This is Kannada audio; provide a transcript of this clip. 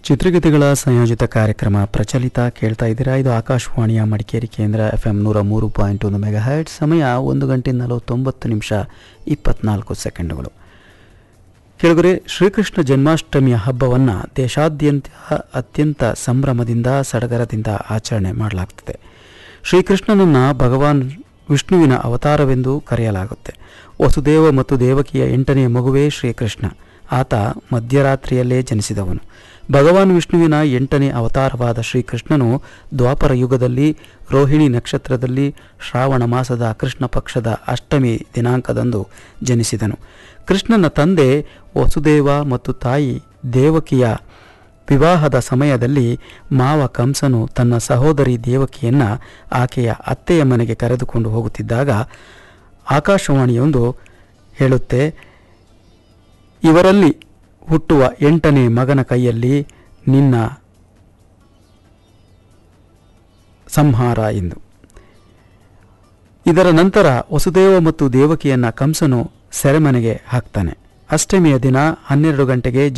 ಚಿತ್ರಗೀತೆಗಳ ಸಂಯೋಜಿತ ಕಾರ್ಯಕ್ರಮ ಪ್ರಚಲಿತ ಕೇಳ್ತಾ ಇದ್ದೀರಾ ಇದು ಆಕಾಶವಾಣಿಯ ಮಡಿಕೇರಿ ಕೇಂದ್ರ ಎಫ್ ಎಂ ನೂರ ಮೂರು ಪಾಯಿಂಟ್ ಒಂದು ಮೆಗಾ ಹೈಟ್ ಸಮಯ ಒಂದು ಗಂಟೆ ನಲವತ್ತೊಂಬತ್ತು ನಿಮಿಷ ಇಪ್ಪತ್ನಾಲ್ಕು ಸೆಕೆಂಡುಗಳು ಕೆಳಗರೆ ಶ್ರೀಕೃಷ್ಣ ಜನ್ಮಾಷ್ಟಮಿಯ ಹಬ್ಬವನ್ನು ದೇಶಾದ್ಯಂತ ಅತ್ಯಂತ ಸಂಭ್ರಮದಿಂದ ಸಡಗರದಿಂದ ಆಚರಣೆ ಮಾಡಲಾಗ್ತದೆ ಶ್ರೀಕೃಷ್ಣನನ್ನು ಭಗವಾನ್ ವಿಷ್ಣುವಿನ ಅವತಾರವೆಂದು ಕರೆಯಲಾಗುತ್ತೆ ವಸುದೇವ ಮತ್ತು ದೇವಕಿಯ ಎಂಟನೆಯ ಮಗುವೇ ಶ್ರೀಕೃಷ್ಣ ಆತ ಮಧ್ಯರಾತ್ರಿಯಲ್ಲೇ ಜನಿಸಿದವನು ಭಗವಾನ್ ವಿಷ್ಣುವಿನ ಎಂಟನೇ ಅವತಾರವಾದ ಶ್ರೀಕೃಷ್ಣನು ದ್ವಾಪರ ಯುಗದಲ್ಲಿ ರೋಹಿಣಿ ನಕ್ಷತ್ರದಲ್ಲಿ ಶ್ರಾವಣ ಮಾಸದ ಕೃಷ್ಣ ಪಕ್ಷದ ಅಷ್ಟಮಿ ದಿನಾಂಕದಂದು ಜನಿಸಿದನು ಕೃಷ್ಣನ ತಂದೆ ವಸುದೇವ ಮತ್ತು ತಾಯಿ ದೇವಕಿಯ ವಿವಾಹದ ಸಮಯದಲ್ಲಿ ಮಾವ ಕಂಸನು ತನ್ನ ಸಹೋದರಿ ದೇವಕಿಯನ್ನ ಆಕೆಯ ಅತ್ತೆಯ ಮನೆಗೆ ಕರೆದುಕೊಂಡು ಹೋಗುತ್ತಿದ್ದಾಗ ಆಕಾಶವಾಣಿಯೊಂದು ಹೇಳುತ್ತೆ ಇವರಲ್ಲಿ ಹುಟ್ಟುವ ಎಂಟನೇ ಮಗನ ಕೈಯಲ್ಲಿ ನಿನ್ನ ಸಂಹಾರ ಎಂದು ಇದರ ನಂತರ ವಸುದೇವ ಮತ್ತು ದೇವಕಿಯನ್ನ ಕಂಸನು ಸೆರೆಮನೆಗೆ ಹಾಕ್ತಾನೆ ಅಷ್ಟಮಿಯ ದಿನ ಹನ್ನೆರಡು ಗಂಟೆಗೆ